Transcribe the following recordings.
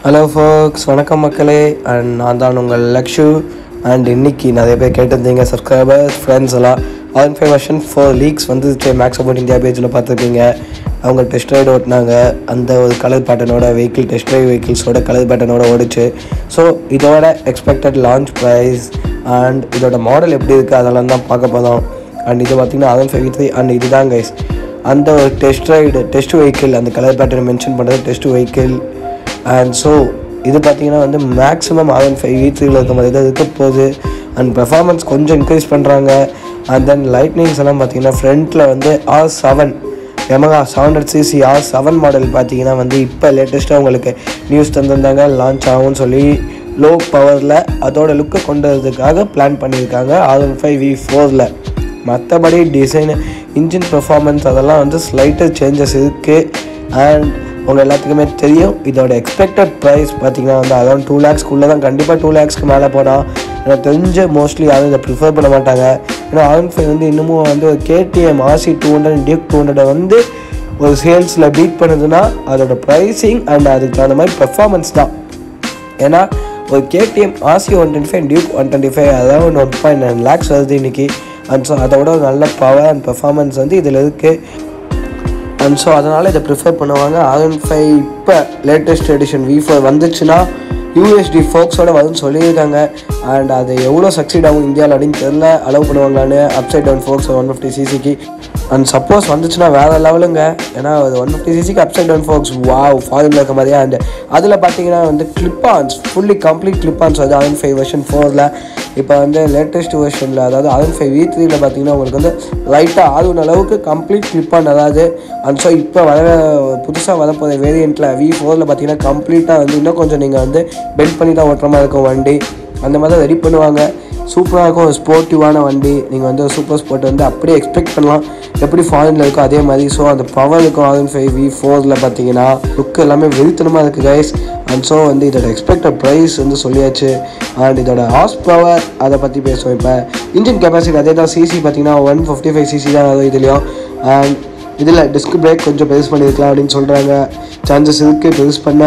hello ஃபோக்ஸ் வணக்கம் மக்களே and நான் தான் உங்கள் லக்ஷு அண்ட் இன்னைக்கு நிறைய பேர் கேட்டிருந்தீங்க சப்ஸ்கிரைபர்ஸ் ஃப்ரெண்ட்ஸ் எல்லாம் on five version four leaks வந்துச்சு மேக்ஸ் அபவுட் இந்தியா பேஜில் பார்த்துருப்பீங்க அவங்க டெஸ்ட் ரைடு ஓட்டினாங்க அந்த ஒரு கலர் பேட்டர்னோட வெஹிக்கிள் டெஸ்ட் ரைட் வெஹிக்கிள்ஸோட கலர் பேட்டர்னோட ஓடிச்சு ஸோ இதோட எக்ஸ்பெக்டட் லான்ச் ப்ரைஸ் அண்ட் இதோட மாடல் எப்படி இருக்குது அதெல்லாம் தான் பார்க்க போதும் அண்ட் இது பார்த்தீங்கன்னா அதன் ஃபைவ் த்ரீ அண்ட் இதுதான் கைஸ் அந்த ஒரு டெஸ்ட் ரைடு டெஸ்ட் வெஹிக்கிள் அந்த கலர் பேட்டர்ன் மென்ஷன் பண்ணுறது டெஸ்ட் வெஹிக்கிள் அண்ட் ஸோ இது பார்த்தீங்கன்னா வந்து மேக்ஸிமம் ஆர் ஃபைவ் வீ த்ரீல இருக்க மாதிரி தான் இருக்க போகுது அண்ட் பெர்ஃபார்மன்ஸ் கொஞ்சம் இன்க்ரீஸ் பண்ணுறாங்க அண்ட் தென் லைட்னிங்ஸ் எல்லாம் பார்த்தீங்கன்னா ஃப்ரண்ட்டில் வந்து R seven Yamaha seven hundred CC R seven model பார்த்தீங்கன்னா வந்து இப்போ லேட்டஸ்ட்டாக உங்களுக்கு நியூஸ் தந்திருந்தாங்க லான்ச் ஆகும்னு சொல்லி லோ பவரில் அதோட லுக்கை கொண்டு வரதுக்காக பிளான் பண்ணியிருக்காங்க ஆர் ஒன் ஃபைவ் வி ஃபோரில் மற்றபடி டிசைன் இன்ஜின் பெர்ஃபார்மன்ஸ் அதெல்லாம் வந்து ஸ்லைட்டர் சேஞ்சஸ் இருக்குது அண்ட் உங்கள் எல்லாத்துக்குமே தெரியும் இதோட எக்ஸ்பெக்டட் ப்ரைஸ் பார்த்தீங்கன்னா வந்து அதான் டூ லேக்ஸ்க்குள்ளே தான் கண்டிப்பாக டூ லேக்ஸ்க்கு மேலே போனால் எனக்கு தெரிஞ்ச மோஸ்ட்லி யாரும் இதை ப்ரிஃபர் பண்ண மாட்டாங்க ஏன்னா ஆன் ஃபைவ் வந்து இன்னமும் வந்து ஒரு KTM RC two hundred Duke two hundred வந்து ஒரு சேல்ஸில் பீட் பண்ணுதுன்னா அதோட ப்ரைஸிங் அண்ட் அதுக்கு தகுந்த மாதிரி பெர்ஃபார்மன்ஸ் தான் ஏன்னா ஒரு KTM RC one twenty five Duke one twenty five அதாவது ஒன் பாயிண்ட் நைன் லேக்ஸ் வருது இன்றைக்கி அண்ட் ஸோ அதோட ஒரு நல்ல பவர் அண்ட் பெர்ஃபார்மன்ஸ் வந்து இதில் இருக்குது அண்ட் ஸோ அதனால் இதை ப்ரிஃபர் பண்ணுவாங்க ஆர் ஃபைவ் இப்போ லேட்டஸ்ட் எடிஷன் வி ஃபோர் வந்துச்சுன்னா யூஎஸ்டி ஃபோக்ஸோட வரும்னு சொல்லியிருக்காங்க அண்ட் அது எவ்வளோ சக்சீட் ஆகும் இந்தியாவில் அப்படின்னு தெரில அலோவ் பண்ணுவாங்களான்னு upside down forks one fifty சிசிக்கு அண்ட் சப்போஸ் வந்துச்சுன்னா வேறு லெவலுங்க ஏன்னா அது ஒன் ஃபிஃப்டி சிசிக்கு அப்சைட் டவுன் ஃபோக்ஸ் வாவ் ஃபாரினில் இருக்க மாதிரியா அண்ட் அதில் பார்த்தீங்கன்னா வந்து clip ons fully complete clip ons வந்து ஆன் ஃபைவ் வெர்ஷன் ஃபோரில் இப்போ வந்து லேட்டஸ்ட் வெர்ஷனில் அதாவது ஆன் ஃபைவ் வி த்ரீல பார்த்தீங்கன்னா உங்களுக்கு வந்து லைட்டாக ஆளுன அளவுக்கு கம்ப்ளீட் கிளிப் ஆன் அதாவது அண்ட் ஸோ இப்போ வர புதுசாக வரப்போகிற வேரியண்ட்டில் வி ஃபோரில் பார்த்தீங்கன்னா கம்ப்ளீட்டாக வந்து இன்னும் கொஞ்சம் நீங்கள் வந்து பெண்ட் பண்ணி தான் ஓட்டுற மாதிரி இருக்கும் வண்டி அந்த மாதிரி தான் ரெடி பண்ணுவாங்க சூப்பராக இருக்கும் ஒரு ஸ்போர்ட்டிவான வண்டி நீங்கள் வந்து ஒரு சூப்பர் ஸ்போர்ட் வந்து அப்படியே எக்ஸ்பெக்ட் பண்ணலாம் எப்படி ஃபாரினில் இருக்கோ அதே மாதிரி ஸோ அந்த பவர் இருக்கும் ஆர் ஃபைவ் வி ஃபோரில் பார்த்தீங்கன்னா லுக் எல்லாமே வெறித்தனமாக இருக்குது கைஸ் அண்ட் ஸோ வந்து இதோட எக்ஸ்பெக்டட் ப்ரைஸ் வந்து சொல்லியாச்சு அண்ட் இதோட ஹார்ஸ் பவர் அதை பற்றி பேசுவோம் இப்போ இன்ஜின் கெப்பாசிட்டி அதே தான் சிசி பார்த்தீங்கன்னா ஒன் ஃபிஃப்டி ஃபைவ் சிசி தான் வரும் இதுலேயும் அண்ட் இதில் டிஸ்க் பிரேக் கொஞ்சம் பெருசு பண்ணியிருக்கலாம் அப்படின்னு சொல்கிறாங்க சான்சஸ் இருக்குது பெருசு பண்ண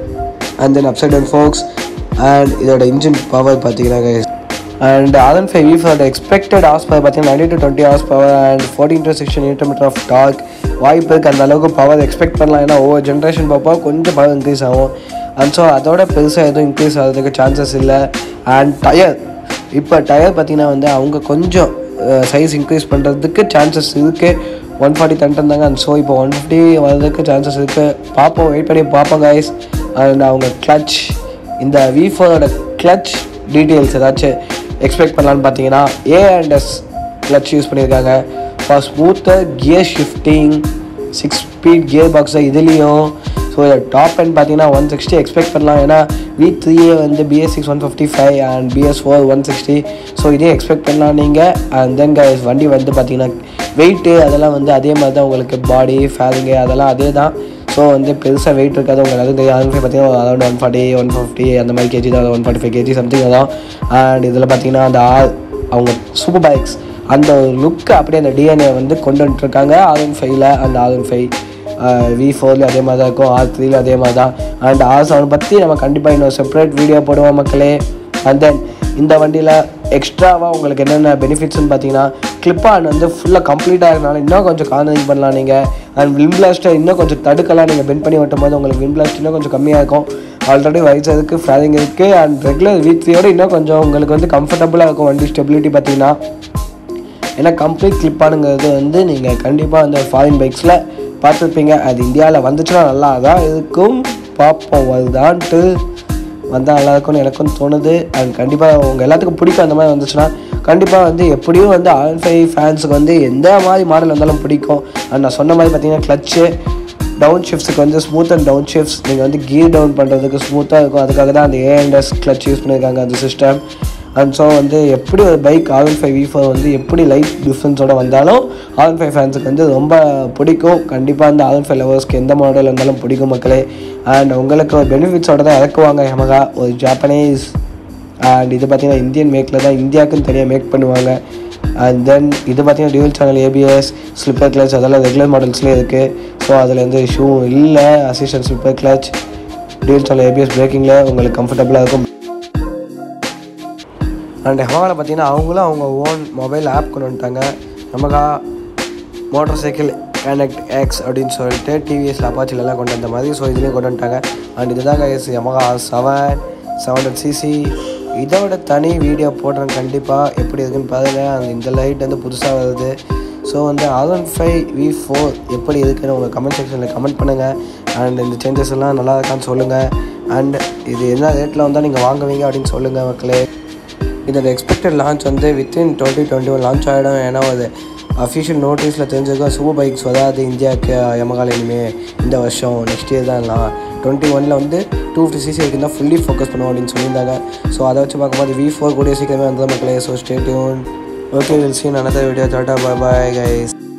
and then upside and forks and இதோட இன்ஜின் பவர் பார்த்தீங்கன்னா guys அண்ட் அதன் five V four expected horsepower பார்த்தீங்கன்னா ninety to twenty horsepower and fourteen to sixteen metre of torque வாய்ப்பு இருக்குது அந்த அளவுக்கு பவர் எக்ஸ்பெக்ட் பண்ணலாம் ஏன்னா ஒவ்வொரு ஜென்ரேஷன் பார்ப்போம் கொஞ்சம் பவர் இன்க்ரீஸ் ஆகும் அண்ட் ஸோ அதோட பெருசாக எதுவும் இன்க்ரீஸ் ஆகிறதுக்கு சான்சஸ் இல்லை அண்ட் டயர் இப்போ டயர் பார்த்தீங்கன்னா வந்து அவங்க கொஞ்சம் சைஸ் இன்க்ரீஸ் பண்ணுறதுக்கு சான்சஸ் இருக்குது ஒன் ஃபார்ட்டி தந்துருந்தாங்க அண்ட் ஸோ இப்போ ஒன் ஃபிஃப்டி வரதுக்கு சான்சஸ் இருக்குது பார்ப்போம் வெயிட் பண்ணி பார்ப்போம் கைஸ் அண்ட் அவங்க கிளச் இந்த வி ஃபோரோட கிளச் டீட்டெயில்ஸ் ஏதாச்சும் எக்ஸ்பெக்ட் பண்ணலான்னு பார்த்தீங்கன்னா A and S clutch use பண்ணியிருக்காங்க for smoother gear shifting six speed gear பாக்ஸை இதுலேயும் ஸோ டாப் அண்ட் பார்த்தீங்கன்னா ஒன் சிக்ஸ்டி எக்ஸ்பெக்ட் பண்ணலாம் ஏன்னா வி த்ரீயே வந்து BS six one fifty five and PS four one sixty so இதே எக்ஸ்பெக்ட் பண்ணலாம் நீங்கள் அண்ட் தென் வண்டி வந்து பார்த்தீங்கன்னா வெயிட்டு அதெல்லாம் வந்து அதே மாதிரி தான் உங்களுக்கு பாடி ஃபேரிங்கு அதெல்லாம் அதே தான் ஸோ வந்து பெருசாக வெயிட் இருக்காது உங்களுக்கு அது தெரியும் அது பார்த்தீங்கன்னா around one forty one fifty அந்த மாதிரி கேஜி தான் one forty five KG something தான் அண்ட் இதில் பார்த்தீங்கன்னா அந்த ஆர் அவங்க சூப்பர் பைக்ஸ் அந்த லுக்கை அப்படியே அந்த டிஎன்ஏ வந்து கொண்டு வந்துட்டுருக்காங்க ஆர் ஒன் ஃபைவ்ல அந்த ஆர் ஒன் ஃபைவ் வி ஃபோர்லேயும் அதே மாதிரி தான் இருக்கும் ஆர் த்ரீல அதே மாதிரி தான் அண்ட் ஆர் செவன் பற்றி நம்ம கண்டிப்பாக இன்னொரு செப்பரேட் வீடியோ போடுவோம் மக்களே அண்ட் தென் இந்த வண்டியில் எக்ஸ்ட்ராவாக உங்களுக்கு என்னென்ன பெனிஃபிட்ஸ்னு பார்த்தீங்கன்னா கிளிப்பான் வந்து ஃபுல்லாக கம்ப்ளீட்டாக இருக்கனால இன்னும் கொஞ்சம் கார்னரிங் பண்ணலாம் நீங்கள் அண்ட் விம் பிளாஸ்ட்டை இன்னும் கொஞ்சம் தடுக்கலாம் நீங்கள் பெண்ட் பண்ணி ஓட்டும் போது உங்களுக்கு விம் பிளாஸ்ட் இன்னும் கொஞ்சம் கம்மியாக இருக்கும் ஆல்ரெடி வயசு இருக்குது ஃபேரிங் இருக்குது அண்ட் ரெகுலர் வீ த்ரீயோட இன்னும் கொஞ்சம் உங்களுக்கு வந்து கம்ஃபர்டபுளாக இருக்கும் வண்டி ஸ்டெபிலிட்டி பார்த்தீங்கன்னா ஏன்னா கம்ப்ளீட் கிளிப்பானுங்கிறது வந்து நீங்கள் கண்டிப்பாக அந்த ஃபாரின் பைக்ஸில் பார்த்துருப்பீங்க அது இந்தியாவில் வந்துச்சுன்னா நல்லா தான் இருக்கும் பார்ப்போம் வருதான்ட்டு வந்தால் நல்லா இருக்கும்னு எனக்கும் தோணுது அண்ட் கண்டிப்பாக உங்கள் எல்லாத்துக்கும் பிடிக்கும் அந்த மாதிரி வந்துச்சுன்னா கண்டிப்பாக வந்து எப்படியும் வந்து ஆல் ஃபைவ் ஃபேன்ஸுக்கு வந்து எந்த மாதிரி மாடல் வந்தாலும் பிடிக்கும் அண்ட் நான் சொன்ன மாதிரி பார்த்தீங்கன்னா கிளச்சு டவுன் ஷிஃப்ட்ஸுக்கு வந்து ஸ்மூத் அண்ட் டவுன் ஷிஃப்ட்ஸ் நீங்கள் வந்து கீர் டவுன் பண்ணுறதுக்கு ஸ்மூத்தாக இருக்கும் அதுக்காக தான் அந்த ஏஎன்எஸ் கிளச் யூஸ் பண்ணியிருக்காங்க அந்த சிஸ்டம் அண்ட் ஸோ வந்து எப்படி ஒரு bike R one five V four வந்து எப்படி லைட் டிஃப்ரென்ஸோட வந்தாலும் ஆர் ஒன் ஃபைவ் ஃபேன்ஸுக்கு வந்து ரொம்ப பிடிக்கும் கண்டிப்பாக அந்த ஆர் ஒன் ஃபைவ் லவர்ஸ்க்கு எந்த மாடல் வந்தாலும் பிடிக்கும் மக்களே அண்ட் உங்களுக்கு ஒரு பெனிஃபிட்ஸோட தான் இறக்குவாங்க யமகா ஒரு ஜாப்பனீஸ் அண்ட் இது பார்த்தீங்கன்னா இந்தியன் மேக்கில் தான் இந்தியாவுக்குன்னு தனியாக மேக் பண்ணுவாங்க அண்ட் தென் இது பார்த்தீங்கன்னா dual channel ABS slipper clutch அதெல்லாம் ரெகுலர் மாடல்ஸ்லேயே இருக்குது ஸோ அதில் எந்த இஷ்யூவும் இல்லை assistant slipper clutch deals all ABS பிரேக்கிங்கில் உங்களுக்கு கம்ஃபர்டபுளாக இருக்கும் அண்ட் ஹமாவில் பார்த்தீங்கன்னா அவங்களும் அவங்க ஓன் மொபைல் ஆப் கொண்டு வந்துட்டாங்க நமக்கா மோட்டார் சைக்கிள் கனெக்ட் எக்ஸ் அப்படின்னு சொல்லிட்டு டிவிஎஸ்ல அப்பாச்சிலெல்லாம் கொண்டு வந்த மாதிரி ஸோ இதுலேயும் கொண்டு வந்துட்டாங்க அண்ட் இதுதான் guys Yamaha seven seven hundred CC இதோட தனி வீடியோ போடுறேன் கண்டிப்பாக எப்படி இருக்குன்னு பாருங்கள் அந்த இந்த லைட் வந்து புதுசாக வருது ஸோ வந்து R one five V four எப்படி இருக்குன்னு உங்கள் கமெண்ட் செக்ஷனில் கமெண்ட் பண்ணுங்கள் அண்ட் இந்த சேஞ்சஸ் எல்லாம் நல்லா இருக்கான்னு சொல்லுங்கள் அண்ட் இது என்ன ரேட்டில் வந்தால் நீங்கள் வாங்குவீங்க அப்படின்னு சொல்லுங்கள் மக்களே இதோட எக்ஸ்பெக்டட் லான்ச் வந்து within twenty twenty one launch ஆகிடும் ஏன்னா அது அஃபிஷியல் நோட்டீஸில் தெரிஞ்சிருக்கோம் சூப்பர் பைக்ஸ் வராது இந்தியாவுக்கு யமகால இனிமேல் இந்த வருஷம் நெக்ஸ்ட் இயர் தான் எல்லாம் டுவெண்ட்டி ஒனில் வந்து டூ ஃபிஃப்டி சிசி வரைக்கும் தான் ஃபுல்லி ஃபோக்கஸ் பண்ணுவோம் அப்படின்னு சொல்லியிருந்தாங்க ஸோ அதை வச்சு பார்க்கும்போது வி ஃபோர் கூடிய சீக்கிரமே வந்தது மக்களே so stay tuned okay will see in another video tata bye bye guys